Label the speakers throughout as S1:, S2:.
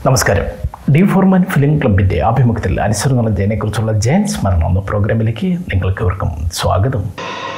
S1: നമസ്കാരം ഡി ഫോർമാൻ ഫിലിം ക്ലബിൻ്റെ ആഭിമുഖ്യത്തിൽ അനുസരണ ജയനെക്കുറിച്ചുള്ള ജയൻ സ്മരണം എന്ന പ്രോഗ്രാമിലേക്ക് നിങ്ങൾക്ക് ഇവർക്കും സ്വാഗതം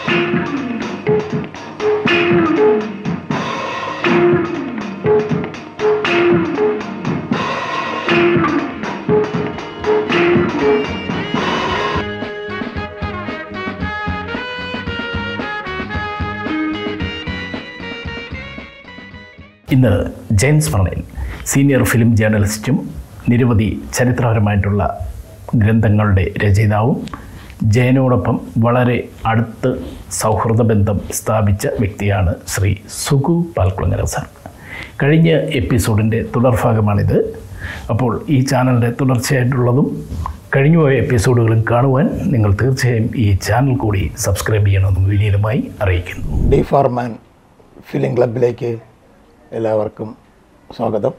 S1: ഇന്ന് ജയൻ സ്മരണയിൽ സീനിയർ ഫിലിം ജേർണലിസ്റ്റും നിരവധി ചരിത്രപരമായിട്ടുള്ള ഗ്രന്ഥങ്ങളുടെ രചയിതാവും ജയനോടൊപ്പം വളരെ അടുത്ത് സൗഹൃദ ബന്ധം സ്ഥാപിച്ച വ്യക്തിയാണ് ശ്രീ സുഗു പാൽക്കുളങ്ങര സാർ കഴിഞ്ഞ എപ്പിസോഡിൻ്റെ തുടർഭാഗമാണിത് അപ്പോൾ ഈ ചാനലിൻ്റെ തുടർച്ചയായിട്ടുള്ളതും കഴിഞ്ഞുപോയ എപ്പിസോഡുകളും കാണുവാൻ നിങ്ങൾ തീർച്ചയായും ഈ ചാനൽ കൂടി സബ്സ്ക്രൈബ് ചെയ്യണമെന്ന് വിനീതമായി അറിയിക്കുന്നു
S2: ഡി ഫോർമാൻ ഫിലിം ക്ലബിലേക്ക് എല്ലാവർക്കും സ്വാഗതം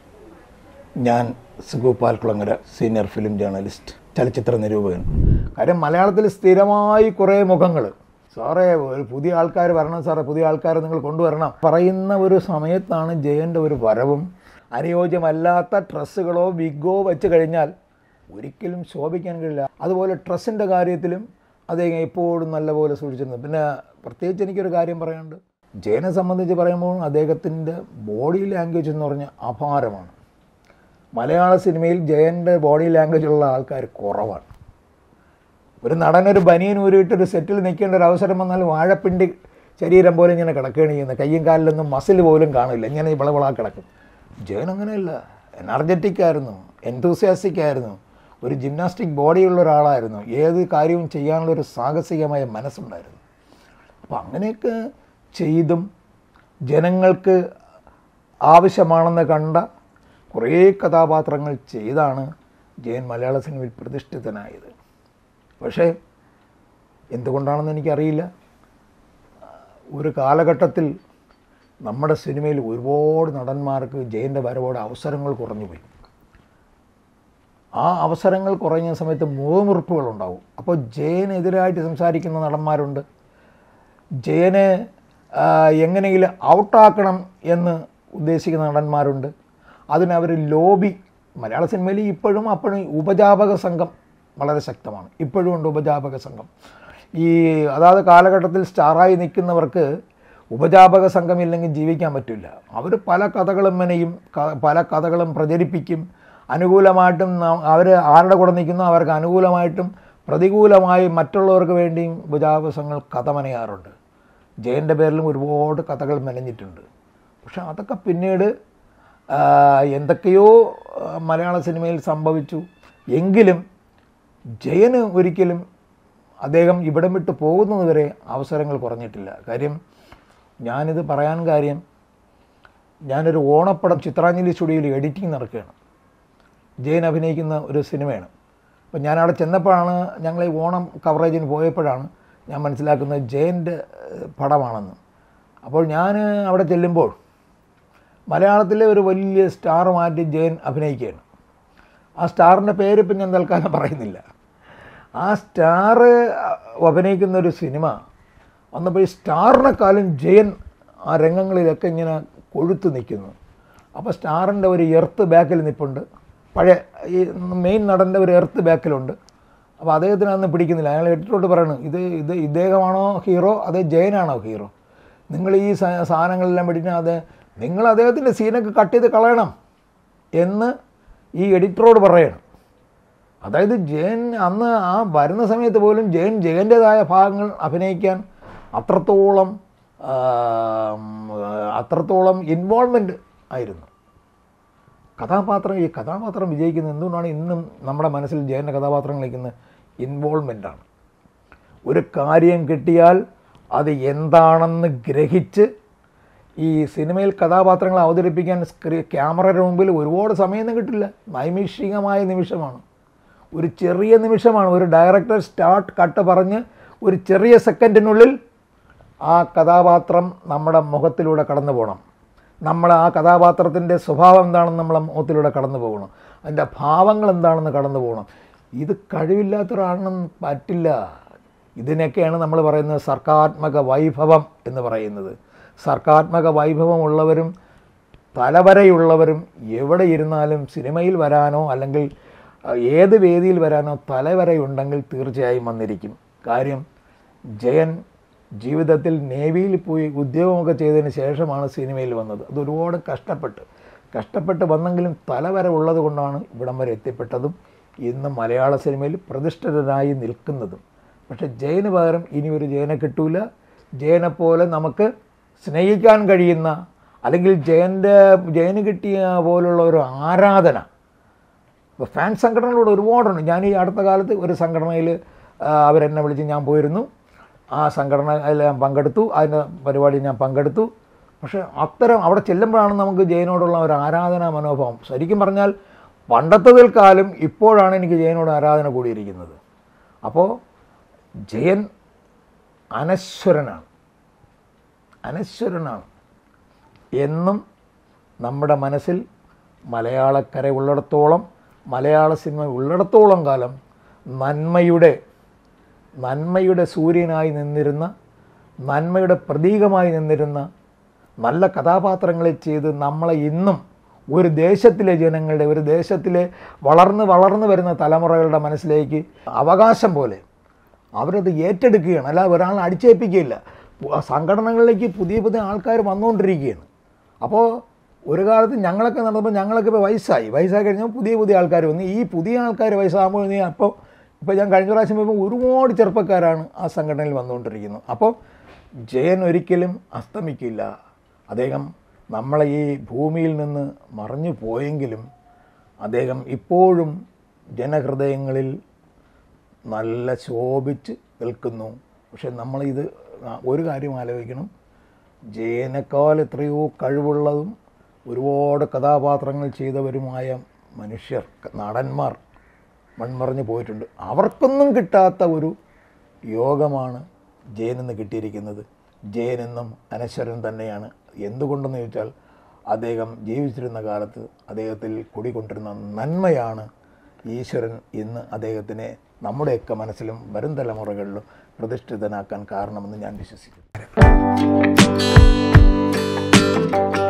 S2: ഞാൻ Sugu Palkulangara senior film journalist ചലച്ചിത്ര നിരൂപകൻ കാര്യം മലയാളത്തിൽ സ്ഥിരമായി കുറേ മുഖങ്ങൾ സാറേ ഒരു പുതിയ ആൾക്കാർ വരണം സാറേ പുതിയ ആൾക്കാരെ നിങ്ങൾ കൊണ്ടുവരണം പറയുന്ന ഒരു സമയത്താണ് ജയൻ്റെ ഒരു വരവും അനുയോജ്യമല്ലാത്ത ഡ്രസ്സുകളോ വിഗോ വെച്ച് കഴിഞ്ഞാൽ ഒരിക്കലും ശോഭിക്കാൻ കഴിയില്ല അതുപോലെ ഡ്രസ്സിൻ്റെ കാര്യത്തിലും അദ്ദേഹം എപ്പോഴും നല്ലപോലെ സൂക്ഷിച്ചിരുന്നു പിന്നെ പ്രത്യേകിച്ച് എനിക്കൊരു കാര്യം പറയാനുണ്ട് ജയനെ സംബന്ധിച്ച് പറയുമ്പോൾ അദ്ദേഹത്തിൻ്റെ ബോഡി ലാംഗ്വേജ് എന്ന് പറഞ്ഞാൽ അപാരമാണ് മലയാള സിനിമയിൽ ജയൻ്റെ ബോഡി ലാംഗ്വേജ് ഉള്ള ആൾക്കാർ കുറവാണ് ഒരു നടനൊരു ബനിയൻ ഊരിയിട്ട് ഒരു സെറ്റിൽ നിൽക്കേണ്ട ഒരു അവസരം വന്നാൽ വാഴപ്പിണ്ടി ശരീരം പോലെ ഇങ്ങനെ കിടക്കുകയാണ് ചെയ്യുന്നത് കയ്യും കാലിലൊന്നും മസിൽ പോലും കാണില്ല ഇങ്ങനെ വിളവിളാ കിടക്കും ജയൻ അങ്ങനെയല്ല എനർജറ്റിക് ആയിരുന്നു എൻതൂസിയാസ്റ്റിക് ആയിരുന്നു ഒരു ജിംനാസ്റ്റിക് ബോഡിയുള്ള ഒരാളായിരുന്നു ഏത് കാര്യവും ചെയ്യാനുള്ള ഒരു സാഹസികമായ മനസ്സുണ്ടായിരുന്നു അപ്പോൾ അങ്ങനെയൊക്കെ ചെയ്തും ജനങ്ങൾക്ക് ആവശ്യമാണെന്ന് കണ്ട കുറേ കഥാപാത്രങ്ങൾ ചെയ്താണ് ജയൻ മലയാള സിനിമയിൽ പ്രതിഷ്ഠിതനായത് പക്ഷേ എന്തുകൊണ്ടാണെന്ന് എനിക്കറിയില്ല ഒരു കാലഘട്ടത്തിൽ നമ്മുടെ സിനിമയിൽ ഒരുപാട് നടന്മാർക്ക് ജയൻ്റെ വരവോടെ അവസരങ്ങൾ കുറഞ്ഞുപോയി ആ അവസരങ്ങൾ കുറഞ്ഞ സമയത്ത് മുഖമുറിപ്പുകൾ ഉണ്ടാവും അപ്പോൾ ജയനെതിരായിട്ട് സംസാരിക്കുന്ന നടന്മാരുണ്ട് ജയനെ ആ, എങ്ങനെയെങ്കിലും ഔട്ടാക്കണം എന്ന് ഉദ്ദേശിക്കുന്ന നടന്മാരുണ്ട് അതിനവർ ലോബി മലയാള സിനിമയിൽ ഇപ്പോഴും അപ്പോഴും ഉപജാപക സംഘം വളരെ ശക്തമാണ് ഇപ്പോഴും ഉണ്ട് ഉപജാപക സംഘം ഈ അതാത് കാലഘട്ടത്തിൽ സ്റ്റാറായി നിൽക്കുന്നവർക്ക് ഉപജാപക സംഘം ഇല്ലെങ്കിൽ ജീവിക്കാൻ പറ്റില്ല അവർ പല കഥകളും മെനയും ക- പല കഥകളും പ്രചരിപ്പിക്കും അനുകൂലമായിട്ടും അവർ ആരുടെ കൂടെ നിൽക്കുന്നോ അവർക്ക് അനുകൂലമായിട്ടും പ്രതികൂലമായി മറ്റുള്ളവർക്ക് വേണ്ടിയും ഉപജാപക സംഘങ്ങൾ കഥ മെനയാറുണ്ട് ജയൻ്റെ പേരിലും ഒരുപാട് കഥകൾ മെനഞ്ഞിട്ടുണ്ട് പക്ഷെ അതൊക്കെ പിന്നീട് ആ, എന്തൊക്കെയോ ആ, മലയാള സിനിമയിൽ സംഭവിച്ചു എങ്കിലും ജയന് ഒരിക്കലും അദ്ദേഹം ഇവിടം വിട്ട് പോകുന്നത് വരെ അവസരങ്ങൾ കുറഞ്ഞിട്ടില്ല കാര്യം ഞാനിത് പറയാൻ കാര്യം ഞാനൊരു ഓണപ്പടം ചിത്രാഞ്ജലി സ്റ്റുഡിയോയിൽ എഡിറ്റിംഗ് നടക്കുകയാണ് ജയൻ അഭിനയിക്കുന്ന ഒരു സിനിമയാണ് അപ്പം ഞാൻ അവിടെ ചെന്നപ്പോഴാണ് ഞങ്ങൾ ഈ ഓണം കവറേജിന് പോയപ്പോഴാണ് ഞാൻ മനസ്സിലാക്കുന്നത് ജയൻ്റെ ഏഹ്, പടമാണെന്ന് അപ്പോൾ ഞാൻ അവിടെ ചെല്ലുമ്പോൾ മലയാളത്തിലെ ഒരു വലിയ സ്റ്റാർ മാറ്റി ജയൻ അഭിനയിക്കുകയാണ് ആ സ്റ്റാറിൻ്റെ പേര് ഇപ്പം ഞാൻ തൽക്കാലം പറയുന്നില്ല ആ സ്റ്റാർ അഭിനയിക്കുന്ന ഒരു സിനിമ വന്നപ്പോൾ ഈ സ്റ്റാറിനെക്കാളും ജയൻ ആ രംഗങ്ങളിലൊക്കെ ഇങ്ങനെ കൊഴുത്ത് നിൽക്കുന്നു അപ്പോൾ സ്റ്റാറിൻ്റെ ഒരു എർത്ത് ബാക്കിൽ നിൽപ്പുണ്ട് പഴയ ഈ മെയിൻ നടൻ്റെ ഒരു എർത്ത് ബാക്കിലുണ്ട് അപ്പോൾ അദ്ദേഹത്തിന് അന്ന് പിടിക്കുന്നില്ല അയാൾ എഡിറ്ററോട് പറയണം ഇത് ഇത് ഇദ്ദേഹമാണോ ഹീറോ അതേ ജയനാണോ ഹീറോ നിങ്ങൾ ഈ സാ- സാധനങ്ങളെല്ലാം പിടിക്കുന്ന അത് നിങ്ങൾ അദ്ദേഹത്തിൻ്റെ സീനൊക്കെ കട്ട് ചെയ്ത് കളയണം എന്ന് ഈ എഡിറ്ററോട് പറയണം അതായത് ജയൻ അന്ന് ആ വരുന്ന സമയത്ത് പോലും ജയൻ ജയൻ്റേതായ ഭാഗങ്ങൾ അഭിനയിക്കാൻ അത്രത്തോളം ആം, അത്രത്തോളം ഇൻവോൾവ്മെൻ്റ് ആയിരുന്നു കഥാപാത്രം ഈ കഥാപാത്രം വിജയിക്കുന്നത് എന്തുകൊണ്ടാണ് ഇന്നും നമ്മുടെ മനസ്സിൽ ജയൻ്റെ കഥാപാത്രങ്ങൾ നിൽക്കുന്നത് ഇൻവോൾവ്മെൻ്റാണ് ഒരു കാര്യം കിട്ടിയാൽ അത് എന്താണെന്ന് ഗ്രഹിച്ച് ഈ സിനിമയിൽ കഥാപാത്രങ്ങളെ അവതരിപ്പിക്കാൻ സ്ക്രീ ക്യാമറയുടെ മുമ്പിൽ ഒരുപാട് സമയമൊന്നും കിട്ടില്ല നൈമിഷികമായ നിമിഷമാണ് ഒരു ചെറിയ നിമിഷമാണ് ഒരു ഡയറക്ടർ സ്റ്റാർട്ട് കട്ട് പറഞ്ഞ് ഒരു ചെറിയ സെക്കൻഡിനുള്ളിൽ ആ കഥാപാത്രം നമ്മുടെ മുഖത്തിലൂടെ കടന്നു പോകണം നമ്മൾ ആ കഥാപാത്രത്തിൻ്റെ സ്വഭാവം എന്താണെന്ന് നമ്മളെ മുഖത്തിലൂടെ കടന്നു പോകണം അതിൻ്റെ ഭാവങ്ങൾ എന്താണെന്ന് കടന്നു പോകണം ഇത് കഴിവില്ലാത്തൊരാളിനും പറ്റില്ല ഇതിനൊക്കെയാണ് നമ്മൾ പറയുന്നത് സർക്കാത്മക വൈഭവം എന്ന് പറയുന്നത് സർക്കാത്മക വൈഭവമുള്ളവരും തലവരയുള്ളവരും എവിടെ ഇരുന്നാലും സിനിമയിൽ വരാനോ അല്ലെങ്കിൽ അഹ്, ഏത് വേദിയിൽ വരാനോ തലവരയുണ്ടെങ്കിൽ തീർച്ചയായും വന്നിരിക്കും കാര്യം ജയൻ ജീവിതത്തിൽ നേവിയിൽ പോയി ഉദ്യോഗമൊക്കെ ചെയ്തതിന് ശേഷമാണ് സിനിമയിൽ വന്നത് അത് ഒരുപാട് കഷ്ടപ്പെട്ട് കഷ്ടപ്പെട്ട് വന്നെങ്കിലും തലവര ഉള്ളത് കൊണ്ടാണ് ഇവിടം വരെ എത്തിപ്പെട്ടതും ഇന്ന് മലയാള സിനിമയിൽ പ്രതിഷ്ഠിതനായി നിൽക്കുന്നതും പക്ഷേ ജയന് പകരം ഇനി ഒരു ജയനെ കിട്ടൂല ജയനെ പോലെ നമുക്ക് സ്നേഹിക്കാൻ കഴിയുന്ന അല്ലെങ്കിൽ ജയൻ്റെ ജയന് കിട്ടിയ പോലുള്ള ഒരു ആരാധന ഇപ്പോൾ ഫാൻ സംഘടനകളോട് ഒരുപാടുണ്ട് ഞാൻ ഈ അടുത്ത കാലത്ത് ഒരു സംഘടനയിൽ അവരെന്നെ വിളിച്ച് ഞാൻ പോയിരുന്നു ആ സംഘടനയിൽ ഞാൻ പങ്കെടുത്തു അതിൻ്റെ പരിപാടിയിൽ ഞാൻ പങ്കെടുത്തു പക്ഷേ അത്തരം അവിടെ ചെല്ലുമ്പോഴാണ് നമുക്ക് ജയനോടുള്ള ഒരു ആരാധനാ മനോഭാവം ശരിക്കും പറഞ്ഞാൽ പണ്ടത്തതിൽ കാലം ഇപ്പോഴാണ് എനിക്ക് ജയനോട് ആരാധന കൂടിയിരിക്കുന്നത് അപ്പോൾ ജയൻ അനശ്വരനാണ് അനശ്വരനാണ് എന്നും നമ്മുടെ മനസ്സിൽ മലയാളക്കര ഉള്ളിടത്തോളം മലയാള സിനിമ ഉള്ളിടത്തോളം കാലം നന്മയുടെ നന്മയുടെ സൂര്യനായി നിന്നിരുന്ന നന്മയുടെ പ്രതീകമായി നിന്നിരുന്ന നല്ല കഥാപാത്രങ്ങളെ ചെയ്ത് നമ്മളെ ഇന്നും ഒരു ദേശത്തിലെ ജനങ്ങളുടെ ഒരു ദേശത്തിലെ വളർന്ന് വളർന്നു വരുന്ന തലമുറകളുടെ മനസ്സിലേക്ക് അവകാശം പോലെ അവരത് ഏറ്റെടുക്കുകയാണ് അല്ല ഒരാളെ അടിച്ചേൽപ്പിക്കുകയില്ല പു- സംഘടനകളിലേക്ക് പുതിയ പുതിയ ആൾക്കാർ വന്നുകൊണ്ടിരിക്കുകയാണ് അപ്പോൾ ഒരു കാലത്ത് ഞങ്ങളൊക്കെ നടന്നപ്പോൾ ഞങ്ങളൊക്കെ ഇപ്പോൾ വയസ്സായി വയസ്സായി കഴിഞ്ഞാൽ പുതിയ പുതിയ ആൾക്കാർ വന്നു ഈ പുതിയ ആൾക്കാർ വയസ്സാകുമ്പോൾ നീ അപ്പോൾ ഇപ്പോൾ ഞാൻ കഴിഞ്ഞ പ്രാവശ്യം പോയപ്പോൾ ഒരുപാട് ചെറുപ്പക്കാരാണ് ആ സംഘടനയിൽ വന്നുകൊണ്ടിരിക്കുന്നത് അപ്പോൾ ജയൻ ഒരിക്കലും അസ്തമിക്കില്ല അദ്ദേഹം നമ്മളെ ഈ ഭൂമിയിൽ നിന്ന് മറഞ്ഞു പോയെങ്കിലും അദ്ദേഹം ഇപ്പോഴും ജനഹൃദയങ്ങളിൽ നല്ല ശോഭിച്ച് നിൽക്കുന്നു പക്ഷെ നമ്മളിത് ഒരു കാര്യം ആലോചിക്കണം ജയനേക്കാൾ എത്രയോ കഴിവുള്ളതും ഒരുപാട് കഥാപാത്രങ്ങൾ ചെയ്തവരുമായ മനുഷ്യർ നടന്മാർ മൺമറഞ്ഞു പോയിട്ടുണ്ട് അവർക്കൊന്നും കിട്ടാത്ത ഒരു യോഗമാണ് ജയനെന്ന് കിട്ടിയിരിക്കുന്നത് ജയനെന്നും അനശ്വരൻ തന്നെയാണ് എന്തുകൊണ്ടെന്ന് ചോദിച്ചാൽ അദ്ദേഹം ജീവിച്ചിരുന്ന കാലത്ത് അദ്ദേഹത്തിൽ കുടികൊണ്ടിരുന്ന നന്മയാണ് ഈശ്വരൻ ഇന്ന് അദ്ദേഹത്തിനെ നമ്മുടെയൊക്കെ മനസ്സിലും വരും തലമുറകളിലും പ്രതിഷ്ഠിതനാക്കാൻ കാരണമെന്ന് ഞാൻ വിശ്വസിക്കുന്നു